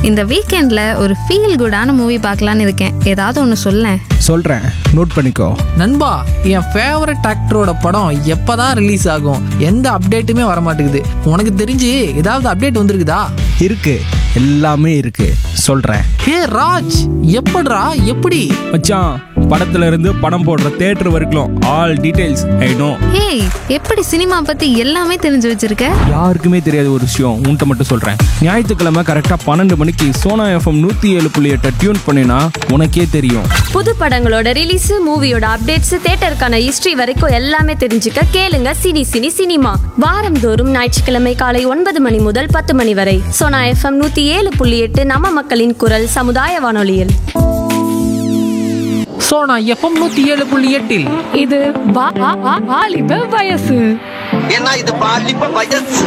இந்த வீக்கெண்ட்ல ஒரு ஃபீல் குடான மூவி பார்க்கலான்னு இருக்கேன் ஏதாவது ஒன்று சொல்லேன் சொல்கிறேன் நோட் பண்ணிக்கோ நண்பா என் ஃபேவரட் ஆக்டரோட படம் எப்பதான் ரிலீஸ் ஆகும் எந்த அப்டேட்டுமே வர மாட்டேங்குது உனக்கு தெரிஞ்சு ஏதாவது அப்டேட் வந்திருக்குதா இருக்கு எல்லாமே இருக்கு சொல்கிறேன் ஹே ராஜ் எப்படிடா எப்படி மச்சான் படத்துல இருந்து படம் போடுற தேட்டர் வரைக்கும் all details I know hey எப்படி சினிமா பத்தி எல்லாமே தெரிஞ்சு வச்சிருக்க யாருக்குமே தெரியாத ஒரு விஷயம் உன்கிட்ட மட்டும் சொல்கிறேன் ஞாயிற்றுக்கிழமை கரெக்டாக பன்னெண்டு மணிக்கு சோனா எஃப்எம் நூற்றி ஏழு புள்ளி எட்டை டியூன் பண்ணினா உனக்கே தெரியும் புது படங்களோட ரிலீஸ் மூவியோட அப்டேட்ஸ் தேட்டருக்கான ஹிஸ்டரி வரைக்கும் எல்லாமே தெரிஞ்சுக்க கேளுங்க சினி சினி சினிமா வாரந்தோறும் ஞாயிற்றுக்கிழமை காலை ஒன்பது மணி முதல் பத்து மணி வரை சோனா எஃப்எம் நூத்தி ஏழு புள்ளி எட்டு நம்ம மக்களின் குரல் சமுதாய வானொலியில் ஸோ நான் எஃப்எம் நூற்றி ஏழு புள்ளி எட்டில் இது வா- வா- வா- வாலிப வயசு ஏன்னா இது பாலிப்ப வயசு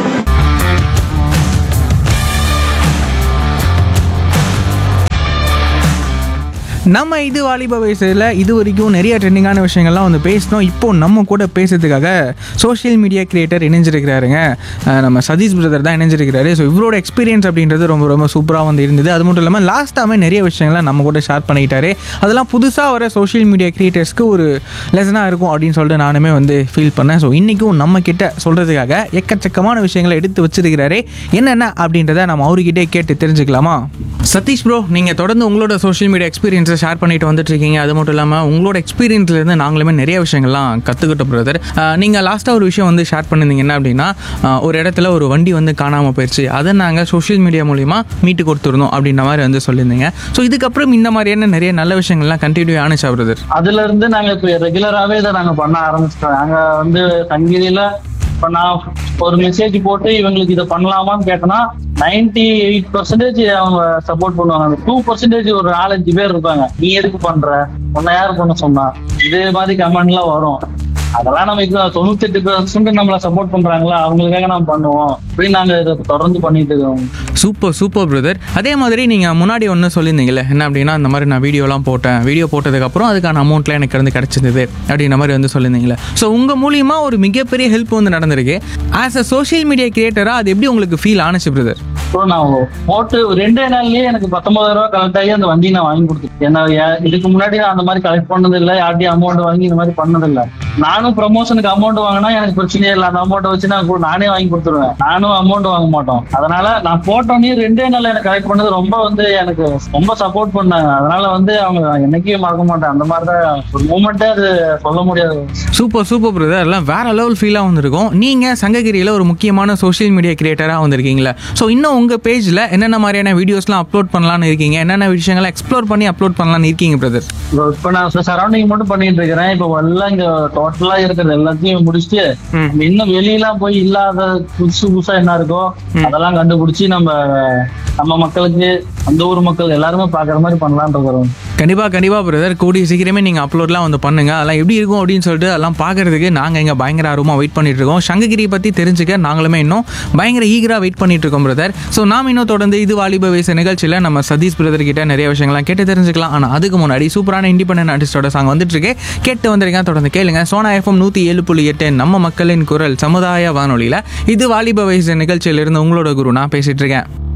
நம்ம இது வாலிப வயசில் இது வரைக்கும் நிறைய ட்ரெண்டிங்கான விஷயங்கள்லாம் வந்து பேசினோம் இப்போ நம்ம கூட பேசுறதுக்காக சோஷியல் மீடியா கிரியேட்டர் இணைஞ்சிருக்கிறாருங்க அஹ் நம்ம சதீஷ் பிரதர் தான் இணைஞ்சிருக்கிறாரு ஸோ இவரோட எக்ஸ்பீரியன்ஸ் அப்படின்றது ரொம்ப ரொம்ப சூப்பராக வந்து இருந்தது அது மட்டும் இல்லாமல் லாஸ்ட்டாகவே நிறைய விஷயங்களை நம்ம கூட ஷேர் பண்ணிக்கிட்டாரு அதெல்லாம் புதுசாக வர சோஷியல் மீடியா கிரியேட்டர்ஸ்க்கு ஒரு லெசனாக இருக்கும் அப்படின்னு சொல்லிட்டு நானுமே வந்து ஃபீல் பண்ணேன் ஸோ இன்றைக்கும் நம்ம கிட்ட சொல்கிறதுக்காக எக்கச்சக்கமான விஷயங்களை எடுத்து வச்சிருக்கிறாரு என்னென்ன அப்படின்றத நம்ம அவர்கிட்டே கேட்டு தெரிஞ்சுக்கலாமா சதீஷ் ப்ரோ நீங்கள் தொடர்ந்து உங்களோட சோஷியல் மீடியா எக்ஸ்பீரியன்ஸை ஷேர் பண்ணிட்டு வந்துட்டு இருக்கீங்க அது மட்டும் இல்லாமல் உங்களோட எக்ஸ்பீரியன்ஸ்லேருந்து நாங்களுமே நிறைய விஷயங்கள்லாம் கற்றுக்கிட்டோம் பிரதர் நீங்கள் லாஸ்ட்டாக ஒரு விஷயம் வந்து ஷேர் பண்ணிருந்தீங்க என்ன அப்படின்னா ஆஹ் ஒரு இடத்துல ஒரு வண்டி வந்து காணாமல் போயிடுச்சு அதை நாங்கள் சோஷியல் மீடியா மூலிமா மீட்டு கொடுத்துருந்தோம் அப்படின்ற மாதிரி வந்து சொல்லியிருந்தீங்க ஸோ இதுக்கப்புறம் இந்த மாதிரியான நிறைய நல்ல விஷயங்கள்லாம் கண்டினியூ ஆனிச்சா பிரதர் அதுல இருந்து நாங்க இப்ப ரெகுலராகவே இதை நாங்க பண்ண ஆரம்பிச்சிட்டோம் நாங்க வந்து சங்கீதியில இப்ப நான் ஒரு மெசேஜ் போட்டு இவங்களுக்கு இதை பண்ணலாமான்னு கேட்டனா நைன்டி எயிட் பர்சன்டேஜ் அவங்க சப்போர்ட் பண்ணுவாங்க அந்த டூ பர்சன்டேஜ் ஒரு நாலஞ்சு பேர் இருப்பாங்க நீ எதுக்கு பண்ற உன்னை யார் பண்ண சொன்னா இதே மாதிரி கமெண்ட்லாம் வரும் அதெல்லாம் நம்ம இப்போ தொண்ணூத்தெட்டு பர்சன்ட் நம்மள சப்போர்ட் பண்றாங்களா அவங்களுக்காக நம்ம பண்ணுவோம் அப்படின்னு நாங்க இதை தொடர்ந்து பண்ணிட்டு இருக்கோம் சூப்பர் சூப்பர் பிரதர் அதே மாதிரி நீங்கள் முன்னாடி ஒன்று சொல்லியிருந்தீங்களே என்ன அப்படின்னா இந்த மாதிரி நான் வீடியோலாம் போட்டேன் வீடியோ போட்டதுக்கப்புறம் அதுக்கான அமௌண்ட்லாம் எனக்கு வந்து கிடச்சிருந்தது அப்படின்ற மாதிரி வந்து சொல்லியிருந்தீங்களே ஸோ உங்கள் மூலியமா ஒரு மிகப்பெரிய ஹெல்ப் வந்து நடந்திருக்கு ஆஸ் அ சோஷியல் மீடியா கிரியேட்டராக அது எப்படி உங்களுக்கு ஃபீல் ஆனிச்சு பிரதர் ஸோ நான் போட்டு ரெண்டே நாள்லயே எனக்கு பத்தொன்பதாயிரம் ரூபாய் கலெக்ட் ஆகி அந்த வண்டி நான் வாங்கி கொடுத்துட்டேன் ஏன்னா யா- இதுக்கு முன்னாடி நான் அந்த மாதிரி கலெக்ட் பண்ணது இல்லை யார்ட்டையும் அமௌண்ட் வாங்கி இந்த மாதிரி பண்ணது இல்லை நானும் ப்ரமோஷனுக்கு அமௌண்ட் வாங்கினா எனக்கு பிரச்சனையே இல்லை அந்த அமௌண்ட்டை வச்சு நான் கு- நானே வாங்கி கொடுத்துருவேன் நானும் அமௌண்ட் வாங்க மாட்டோம் அதனால நான் போட்டோன்னே ரெண்டே நாள்ல எனக்கு கலெக்ட் பண்ணது ரொம்ப வந்து எனக்கு ரொம்ப சப்போர்ட் பண்ணாங்க அதனால வந்து அவங்க என்னைக்கும் மறக்க மாட்டேன் அந்த மாதிரி தான் ஒரு மூமெண்ட்டே அது சொல்ல முடியாது சூப்பர் சூப்பர் பிரதர் எல்லாம் வேற லெவல் ஃபீலாக வந்திருக்கும் நீங்கள் சங்ககிரியில் ஒரு முக்கியமான சோஷியல் மீடியா கிரியேட்டராக வந்திருக்கீங்களா ஸோ இன்னும் உங்கள் பேஜில் என்னென்ன மாதிரியான வீடியோஸ்லாம் அப்லோட் பண்ணலாம்னு இருக்கீங்க என்னென்ன விஷயங்களை எக்ஸ்ப்ளோர் பண்ணி அப்லோட் பண்ணலாம்னு இருக்கீங்க பிரதர் இப்போ இப்ப நான் சரௌண்டிங் மட்டும் பண்ணிட்டு இருக்கிறேன் இப்போ எல்லாம் இங்க டோட்டலா இருக்கிறது எல்லாத்தையும் முடிச்சுட்டு நம்ம இன்னும் வெளியெல்லாம் போய் இல்லாத புதுசு புதுசா என்ன இருக்கோ அதெல்லாம் கண்டுபிடிச்சு நம்ம நம்ம மக்களுக்கு அந்த ஊர் மக்கள் எல்லாருமே பாக்குற மாதிரி பண்ணலாம்னு இருக்கிறோம் கண்டிப்பாக கண்டிப்பாக பிரதர் கூடிய சீக்கிரமே நீங்கள் அப்லோட்லாம் வந்து பண்ணுங்க அதெல்லாம் எப்படி இருக்கும் அப்படின்னு சொல்லிட்டு அதெல்லாம் பார்க்கறதுக்கு நாங்கள் இங்கே பயங்கர ஆர்வமாக வெயிட் பண்ணிட்டு இருக்கோம் சங்ககிரி பற்றி தெரிஞ்சுக்க நாங்களுமே இன்னும் பயங்கர ஈகராக வெயிட் பண்ணிட்டு இருக்கோம் பிரதர் ஸோ நாம் இன்னும் தொடர்ந்து இது வாலிப வயசு நிகழ்ச்சியில் நம்ம சதீஷ் பிரதர் கிட்ட நிறைய விஷயங்கள்லாம் கேட்டு தெரிஞ்சுக்கலாம் ஆனால் அதுக்கு முன்னாடி சூப்பரான இண்டிபெண்டன்ட் ஆர்டிஸ்டோட சாங் வந்துட்டு இருக்கு கேட்டு வந்திருக்கேன் தொடர்ந்து கேளுங்க சோனா எஃப்எம் நூற்றி ஏழு புள்ளி எட்டு நம்ம மக்களின் குரல் சமுதாய வானொலியில் இது வாலிப வயசு நிகழ்ச்சியிலிருந்து உங்களோட குரு நான் பேசிட்டு இருக்கேன்